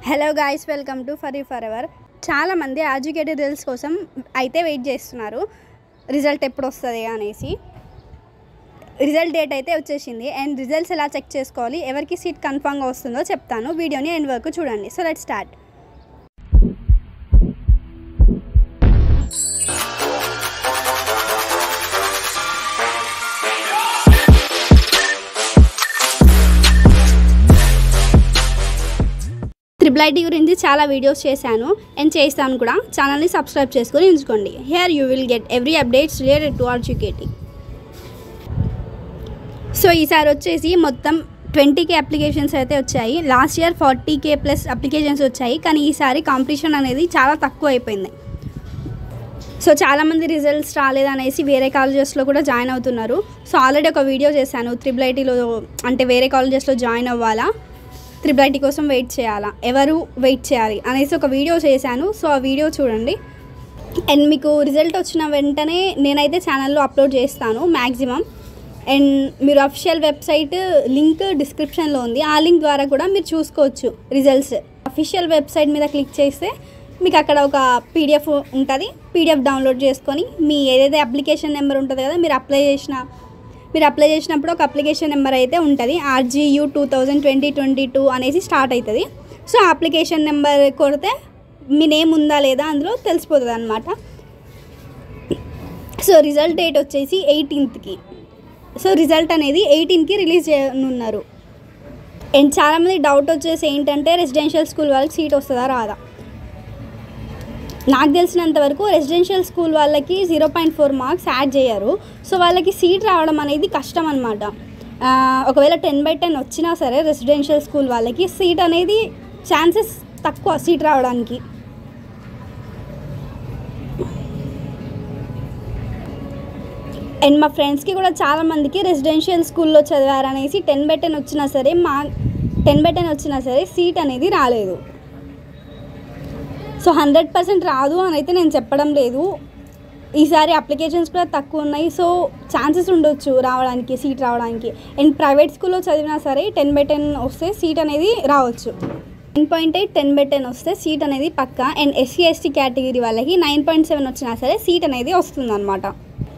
hello guys welcome to for forever చాలామంది educated results కోసం అయితే వెయిట్ చేస్తున్నారు రిజల్ట్ ఎప్పుడు వస్తుంది అనేసి రిజల్ట్ డేట్ అయితే వచ్చేసింది అండ్ రిజల్ట్స్ ఎలా చెక్ చేసుకోవాలి ఎవరికి సీట్ కన్ఫామ్గా వస్తుందో చెప్తాను వీడియోని ఎండ్ వరకు చూడండి so let start triple IT గురించి చాలా వీడియోస్ చేశాను అండ్ చేస్తాను కూడా ఛానల్ని సబ్స్క్రైబ్ చేసుకొని ఉంచుకోండి here you will get every updates related to RGUKT so ఈసారి వచ్చేసి మొత్తం ట్వంటీ కే అప్లికేషన్స్ అయితే వచ్చాయి last year forty K plus applications వచ్చాయి కానీ ఈసారి కాంపిటీషన్ అనేది చాలా తక్కువ అయిపోయింది సో చాలామంది రిజల్ట్స్ రాలేదనేసి వేరే కాలేజెస్లో కూడా జాయిన్ అవుతున్నారు సో ఆల్రెడీ ఒక వీడియో చేశాను త్రిబుల్ ఐటీలో అంటే వేరే కాలేజెస్లో జాయిన్ అవ్వాలా త్రిబుల్ ఐటీ కోసం వెయిట్ చేయాలా ఎవరు వెయిట్ చేయాలి అనేసి ఒక వీడియో చేశాను సో ఆ వీడియో చూడండి అండ్ మీకు రిజల్ట్ వచ్చిన వెంటనే నేనైతే ఛానల్లో అప్లోడ్ చేస్తాను మ్యాక్సిమం అండ్ మీరు అఫిషియల్ వెబ్సైట్ లింక్ డిస్క్రిప్షన్లో ఉంది ఆ లింక్ ద్వారా కూడా మీరు చూసుకోవచ్చు రిజల్ట్స్ అఫిషియల్ వెబ్సైట్ మీద క్లిక్ చేస్తే మీకు అక్కడ ఒక పీడిఎఫ్ ఉంటుంది పీడిఎఫ్ డౌన్లోడ్ చేసుకొని మీ ఏదైతే అప్లికేషన్ నెంబర్ ఉంటుంది కదా మీరు అప్లై చేసిన మీరు అప్లై చేసినప్పుడు ఒక అప్లికేషన్ నెంబర్ అయితే ఉంటుంది RGU two thousand twenty twenty two అనేసి స్టార్ట్ అవుతుంది సో ఆ అప్లికేషన్ నెంబర్ కొడితే మీ నేమ్ ఉందా లేదా అందులో తెలిసిపోతుంది అనమాట సో రిజల్ట్ డేట్ వచ్చేసి ఎయిటీన్త్కి సో రిజల్ట్ అనేది ఎయిటీన్కి రిలీజ్ చేయనున్నారు అండ్ చాలామంది డౌట్ వచ్చేసి ఏంటంటే రెసిడెన్షియల్ స్కూల్ వాళ్ళకి సీట్ వస్తుందా రాదా నాకు తెలిసినంత వరకు రెసిడెన్షియల్ స్కూల్ వాళ్ళకి zero point four marks add చేయరు సో వాళ్ళకి సీట్ రావడం అనేది కష్టం అనమాట ఒకవేళ టెన్ బై టెన్ వచ్చినా సరే రెసిడెన్షియల్ స్కూల్ వాళ్ళకి సీట్ అనేది ఛాన్సెస్ తక్కువ సీట్ రావడానికి అండ్ మా ఫ్రెండ్స్కి కూడా చాలామందికి రెసిడెన్షియల్ స్కూల్లో చదివారనేసి టెన్ బై టెన్ వచ్చినా సరే మా టెన్ బై టెన్ వచ్చినా సరే సీట్ అనేది రాలేదు సో హండ్రెడ్ పర్సెంట్ రాదు అని అయితే నేను చెప్పడం లేదు ఈసారి అప్లికేషన్స్ కూడా తక్కువ ఉన్నాయి సో ఛాన్సెస్ ఉండొచ్చు రావడానికి సీట్ రావడానికి అండ్ ప్రైవేట్ స్కూల్లో చదివినా సరే టెన్ బై టెన్ వస్తే సీట్ అనేది రావచ్చు nine point eight ten by ten వస్తే సీట్ అనేది పక్క అండ్ ఎస్సీ ఎస్టీ కేటగిరీ వాళ్ళకి నైన్ పాయింట్ సెవెన్ వచ్చినా సరే సీట్ అనేది వస్తుందన్నమాట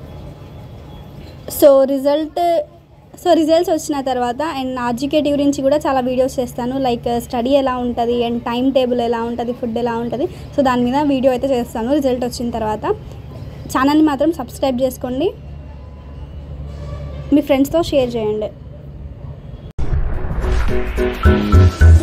సో రిజల్ట్ సో రిజల్ట్స్ వచ్చిన తర్వాత అండ్ ఆర్జికేటీ గురించి కూడా చాలా వీడియోస్ చేస్తాను లైక్ స్టడీ ఎలా ఉంటుంది అండ్ టైం టేబుల్ ఎలా ఉంటుంది ఫుడ్ ఎలా ఉంటుంది సో దాని మీద వీడియో అయితే చేస్తాను రిజల్ట్ వచ్చిన తర్వాత ఛానల్ని మాత్రం సబ్స్క్రైబ్ చేసుకోండి మీ ఫ్రెండ్స్తో షేర్ చేయండి